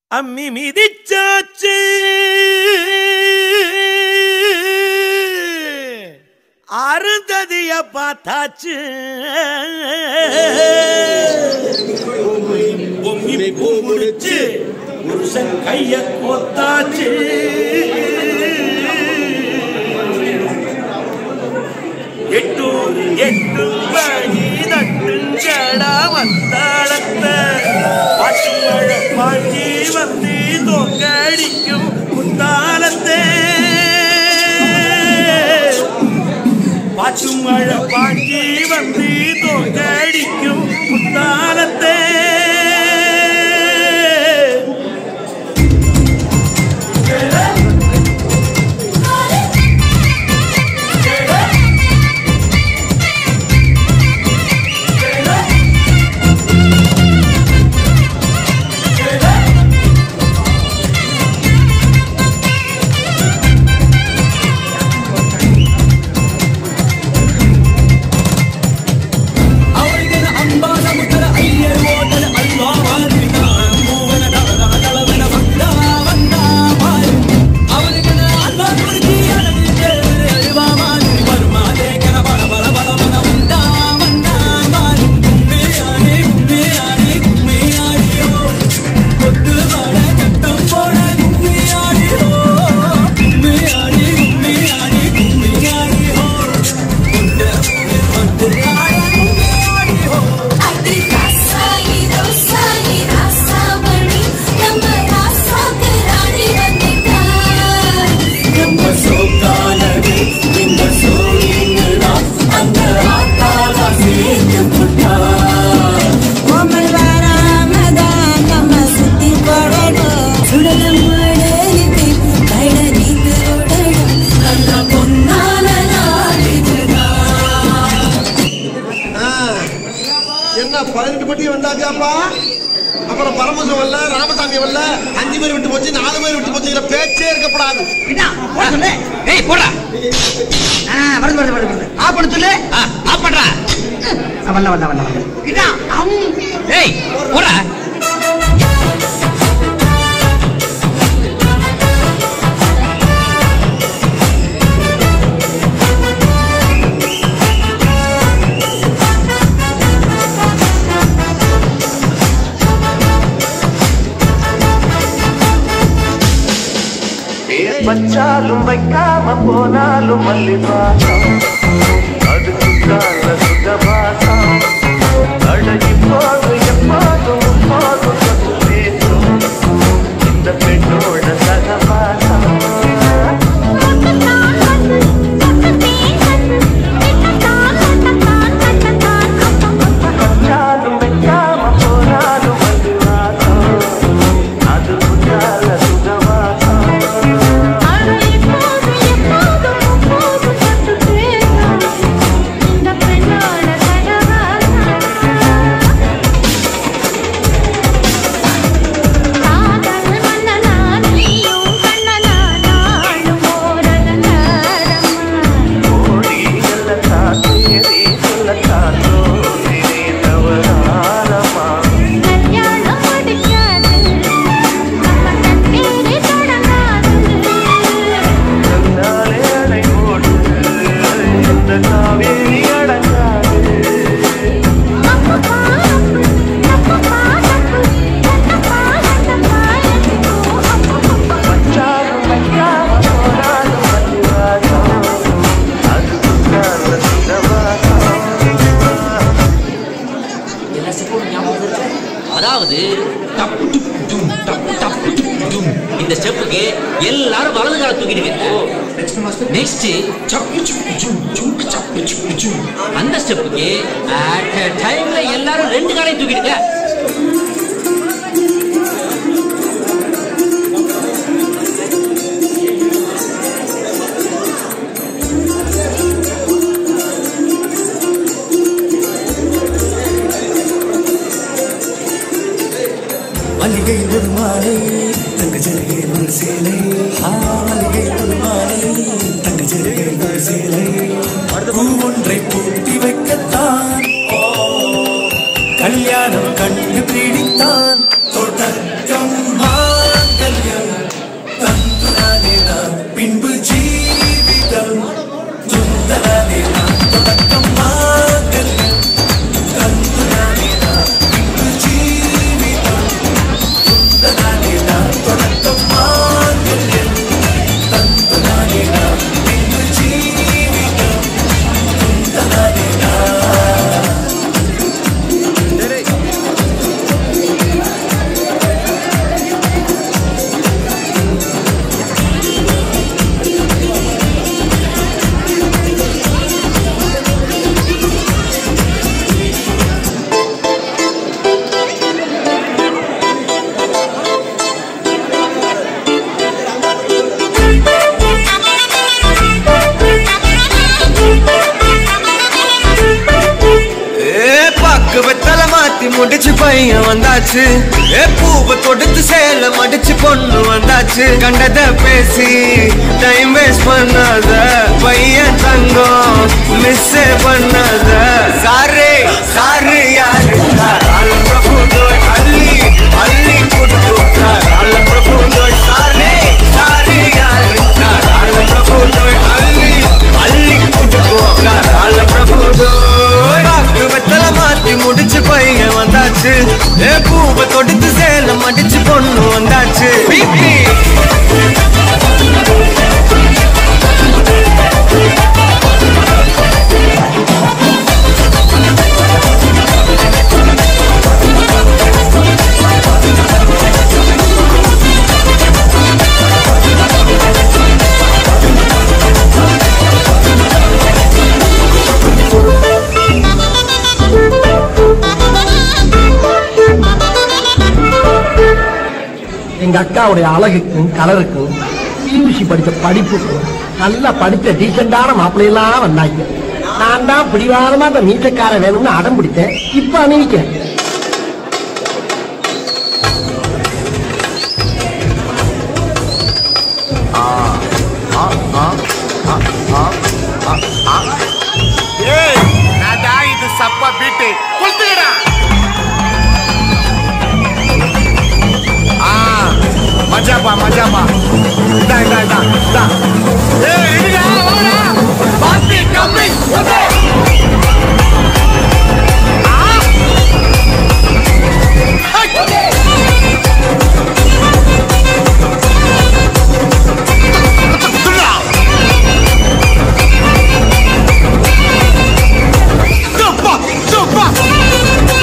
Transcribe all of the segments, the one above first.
அம்மி மிதிச்சாச்சு அருந்ததிய பார்த்தாச்சு பொம்மி பூ முடிச்சு புருஷன் கைய கொத்தாச்சு எட்டூர் எட்டு வழி நட்டுஞ்சடா வந்தாளத்த பாட்டு மழை பாஞ்சி வந்து தோக்கடிக்கும் முத்தாலத்தே பாட்டு மழை பாஞ்சி வந்து தோக்கடிக்கும் முத்தாலத்தே ಅವರಿಗನ ಅಂಬಾದ ಮುಖದ ಅಯ್ಯರ್ ಓಟದ ಅಲ್ವಾ ಮಾರ್ಮಿಕ ಮೂವನ ದಳದ ದಳವನ ಬಂದ ಬಂದ ಮಾರು ಅವರಿಗನ ಅಲ್ವಾ ಕುರ್ಕಿ ಅಳವಿದೆ ಅಲ್ವಾ ಮಾರು ಬರ್ಮಾ ದೇಕನ ಬಲ ಬಲ ಬಲ ಬಲ ಬಂದ ಬಂದ ಮಾರು ಗುಮ್ಮೆ ಆಡಿ ಗುಮ್ಮೆ ಆಡಿ ಗುಮ್ಮೆ ಆಡಿಯೋ கொத்து வாட கட்டம் போட கும்மி ஆடியோ கும்மி ஆடி கும்மி ஆடி கும்மி ஆடியோ கொண்ட வந்து ஆட கும்மி ஆடியோ அடி ராசாயி ரோசாயி ராசாமணி நம்ம ராசாக்கு ராணி வந்துட்டா நம்ம சோக்கானது இந்த சோழிங்களா அந்த ஆத்தாளா சேர்ந்து புட்டா கோமல் வராமதான் நம்ம சுத்தி போடணும் சுடலம் உடலுக்கு கைட நீத்து விடணும் அந்த பொன்னால நாள் இதுதான் என்ன பதினெட்டு பட்டி வந்தாச்சாப்பா அப்புறம் பரமசம் வரல ராமசாமி வரல அஞ்சு பேர் விட்டு போச்சு நாலு பேர் விட்டு போச்சுங்கிற பேச்சே இருக்கப்படாது என்ன போட சொல்லு ஏய் போடுறா ஆ வருது வருது வருது வருது ஆஃப் பண்ண சொல்லு ஆ ஆஃப் பண்றா ஆ, வரல வரல வரல வரல என்ன அம் ஏய் போடுறா வச்சாலும் வைக்காம போனாலும் மல்லி வாசம் அது சுத்தால சுத்தவாசம் அழகி போது எப்போதும் போதும் கொஞ்சம் பேசும் இந்த பெண்ணோட சகவாசம் வச்சாலும் வைக்காம போனாலும் மல்லி வாசம் அது சுத்தால சுத்தவாசம் கோடிகள சாத்தியதே சொல்ல காத்தோதிரே தவறாரமா கண்ணாலே அணை போடு இந்த காவேரி அடங்காது வச்சாலும் வைக்காம போனாலும் மல்லிவாசம் அது சுத்தால சுத்தவாசம் அதாவது டப்பு டுப் டும், டப்பு டப்பு டுப் டும். இந்த ஸ்டெப்புக்கு எல்லாரும் வலது கால தூக்கிடுங்க நெக்ஸ்ட் சப்பு சுப்பு ஜும், ஜும்கு சப்பு சுப்பு ஜும். அந்த ஸ்டெப்புக்கு அட் டைம்ல எல்லாரும் ரெண்டு காலையும் தூக்கிடுங்க மல்லிகை ஒரு மாலை தங்க ஜரிகை ஒரு சேலை ஆ, மல்லிகை ஒரு மாலை தங்க ஜரிகை ஒரு சேலை பூ ஒன்றை பூட்டி வைக்கத்தான் ஓ, கல்யாணம் கண்டு பிடித்தான் தொடக்கம் மாலை முடிச்சு பையன் வந்தாச்சு ஏ பூவை தொடுத்து சேல மடிச்சு பொண்ணு வந்தாச்சு கண்டத பேசி டைம் வேஸ்ட் பண்ணாத பையன் தங்கம் மிஸ் பண்ணாத சாரே சாரு யாரு கால பிரபு தோய் அள்ளி அள்ளி குட்டு கால பிரபு தோய் சாரே சாரு யாரு கால பிரபு தோய் அள்ளி அள்ளி குட்டு கால பிரபு தோய் பாக்கு வெத்தல மாத்தி முடிச்சு பையன் வந்தாச்சு ஏ பூவை தொடுத்து சேலம் அடிச்சு பொண்ணு வந்தாச்சு பிபி எங்க அக்காவுடைய அழகுக்கும் கலருக்கும் பியூசி படிச்ச படிப்புக்கும் நல்லா படிச்ச டீசெண்டான மாப்பிள்ளையெல்லாம் வந்தாங்க நான் தான் பிடிவாதமா அந்த மீசக்கார வேணும்னு அடம் பிடிச்சேன் இப்ப அணிவிக்கேன் ஏய் நாடா இது சப்பா பீட்டு குளுத்துடா ஆ மஜாப்பா மஜாப்பா இதா இதா இதா இதா ஏய் இடிடா வாடா பாத்தி கம்மி ஓடே ஆ துடா Jumpa! Jumpa!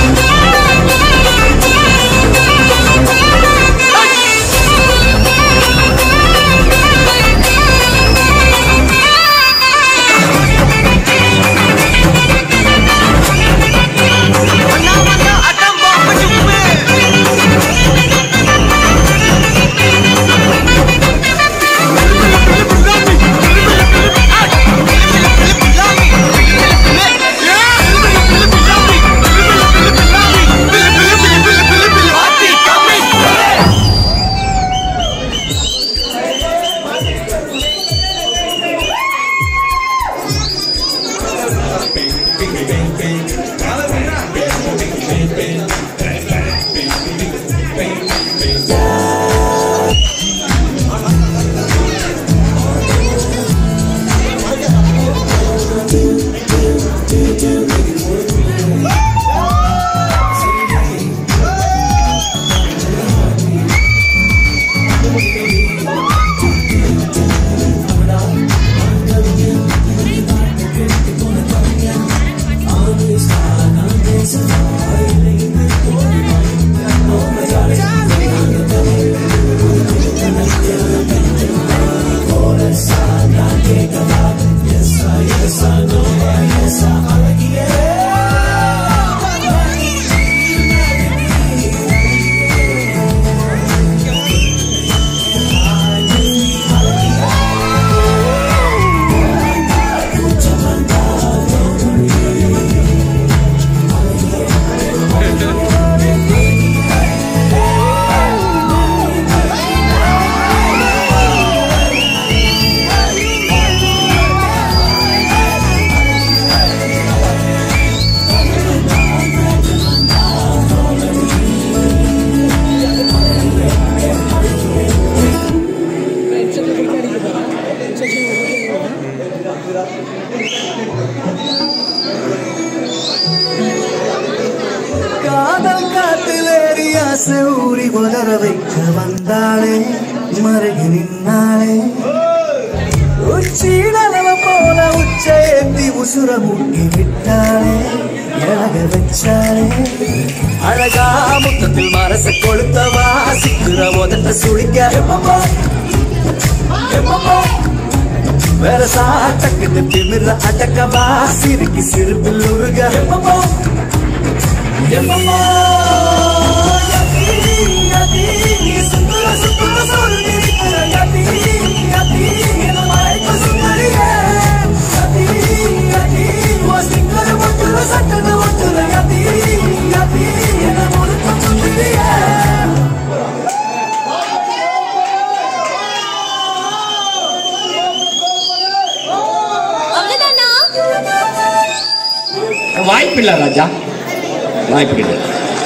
காதல் காட்டிலேறி ஆசை ஊறி உதற வைக்க வந்தாளே மருகி நின்னாளே உச்சி நலவ போல உச்ச ஏந்தி உசுர முட்டி விட்டாளே இழக வச்சாளே அழகா முத்தத்தில் மரச கொளுத்தவா சிக்குற உதட்ட சுழிக்க எப்பப்பா எப்பப்பா வேற சாட்டக்குது திமிர அடக்கவா சிரிக்கி சிறுபில் உருக எப்பப்பா எப்பப்பா யதி, யதி, சுந்தர சுந்தர சொல்லிருக்கிற யதி, யதி, என மயக்க சுந்தரியே. யதி, யதி, ஓ சிங்கர முட்டுற சட்டன முட்டுற யதி, யதி, வாய்ப்பில்லை ராஜா வாய்ப்பில்லை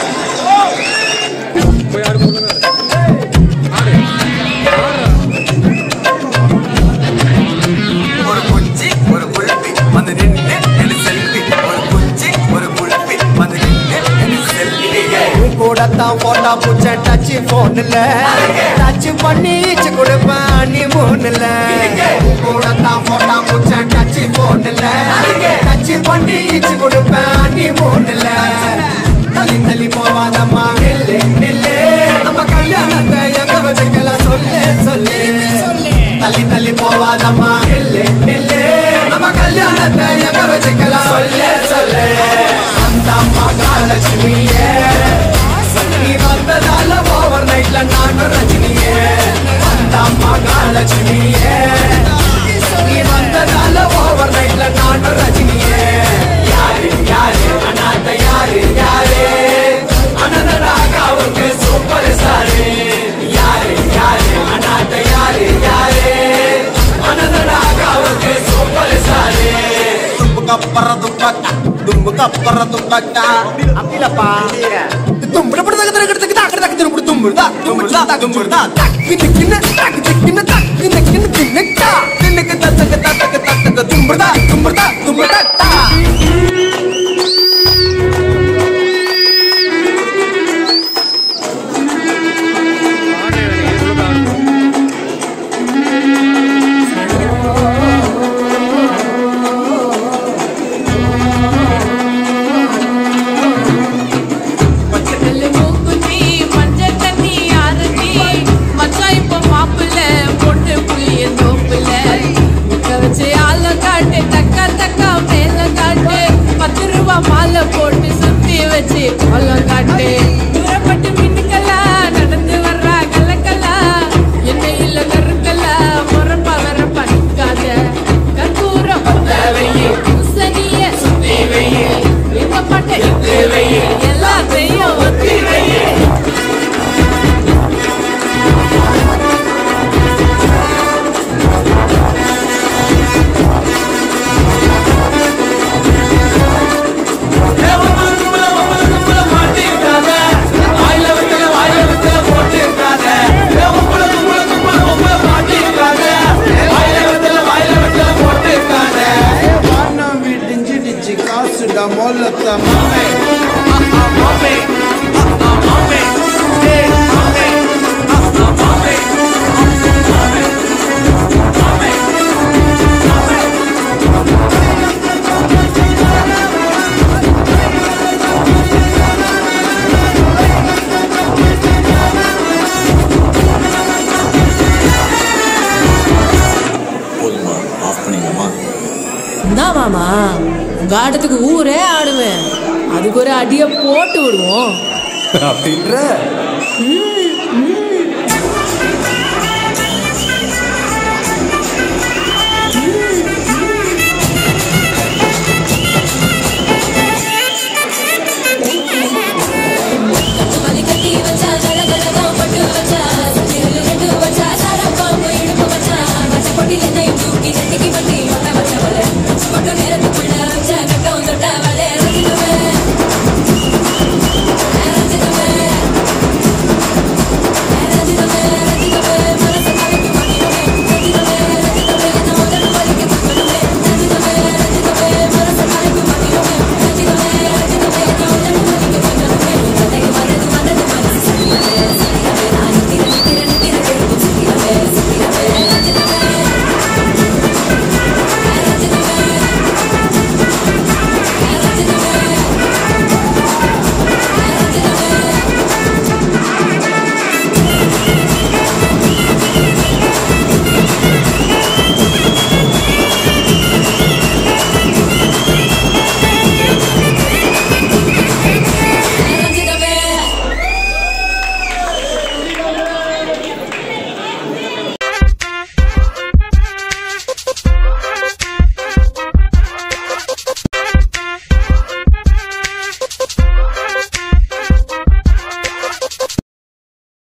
ஒரு குச்சி ஒரு குழப்பி வந்து நின்று என் செல்ஃபி ஒரு குச்சி ஒரு குழப்பி வந்து நின்று என் செல்ஃபி கூடத்தான் போட்டா பூச்ச டச் போன்ல டச் பண்ணி ஈச்சு கொடுப்பேன் நீ போன்ல கூடத்தான் போட்டா பூச்ச டச் போன்ல டச் பண்ணி ஈச்சு கொடுப்பேன் நீ போன்ல தள்ளி தள்ளி போவாதம்மா நில்லு நில்லு நம்ம கல்யாணத்தை எங்க வச்சுக்கலாம் சொல்லு சொல்லு தள்ளி தள்ளி போவாதம்மா நில்லு நில்லு நம்ம கல்யாணத்தை எங்க வச்சுக்கலாம் சொல்லு சொல்லு அந்த மகாலட்சுமியே நீ வந்ததால ஓவர் நைட்ல நானும் ரஜினியே அந்த மகாலட்சுமியே நீ வந்ததால ஓவர் நைட்ல நானும் ரஜினியே யாரு யாரு அனாத யாரு யாரு அனந்தராகாவுக்கு சூப்பர் ஸ்டாரு யாரு யாரு அனாத யாரு யாரு அனந்தராகாவுக்கு சூப்பர் ஸ்டாரு தும்பு கப்பற தும்பக்கா தும்பு கப்பற தும்பக்கா அப்படிலப்பா தும்புட பட தக தக தக தக தக தும்புட தும்புடா தும்புடா தும்புடா தக்கி நிக்கின தக்கி நிக்கின தக்கி நிக்கின தின்னக்கா தின்னக்க தத்தக்க தத்தக்க தத்தக்க தும்புடா தும்புடா தும்புடா தா கல்லு மூக்குத்தி, மஞ்சள் தண்ணி ஆரத்தி, மச்சான் இப்ப மாப்பிள்ளை, பொண்ணு புளிய தோப்புல. முக்க வச்சு ஆளம் காட்டு, தக்கா தக்கா மேளம் காட்டு. பத்து ரூபா மாலை போட்டு சுத்தி வச்சு கோலம் காட்டு. தூரப்பட்டு மின்னுக்கலா, நடந்து வர்றா கலக்கலா. எண்ணெயில கருக்கலா, முறப்பா வரப்பா நிக்காத. கற்பூரம் பத்த வையி, பூசணிய சுத்தி வையி. இந்த பாட்டை இட்டு வையி, எல்லாத்தையும் ஒத்தி வையி. வானம் விடிஞ்சிடுச்சு காசுடா மொல்லத்த மாமே மாமே மாமே ஏய் மாமே மாமே போதுமா ஆஃப் பண்ணிக்கலாமா இந்தா மாமா உங்க ஆட்டத்துக்கு ஊரே ஆடுவேன் அதுக்கு ஒரு அடிய போட்டு விடுவோம் அப்படின்ற ம், ம்.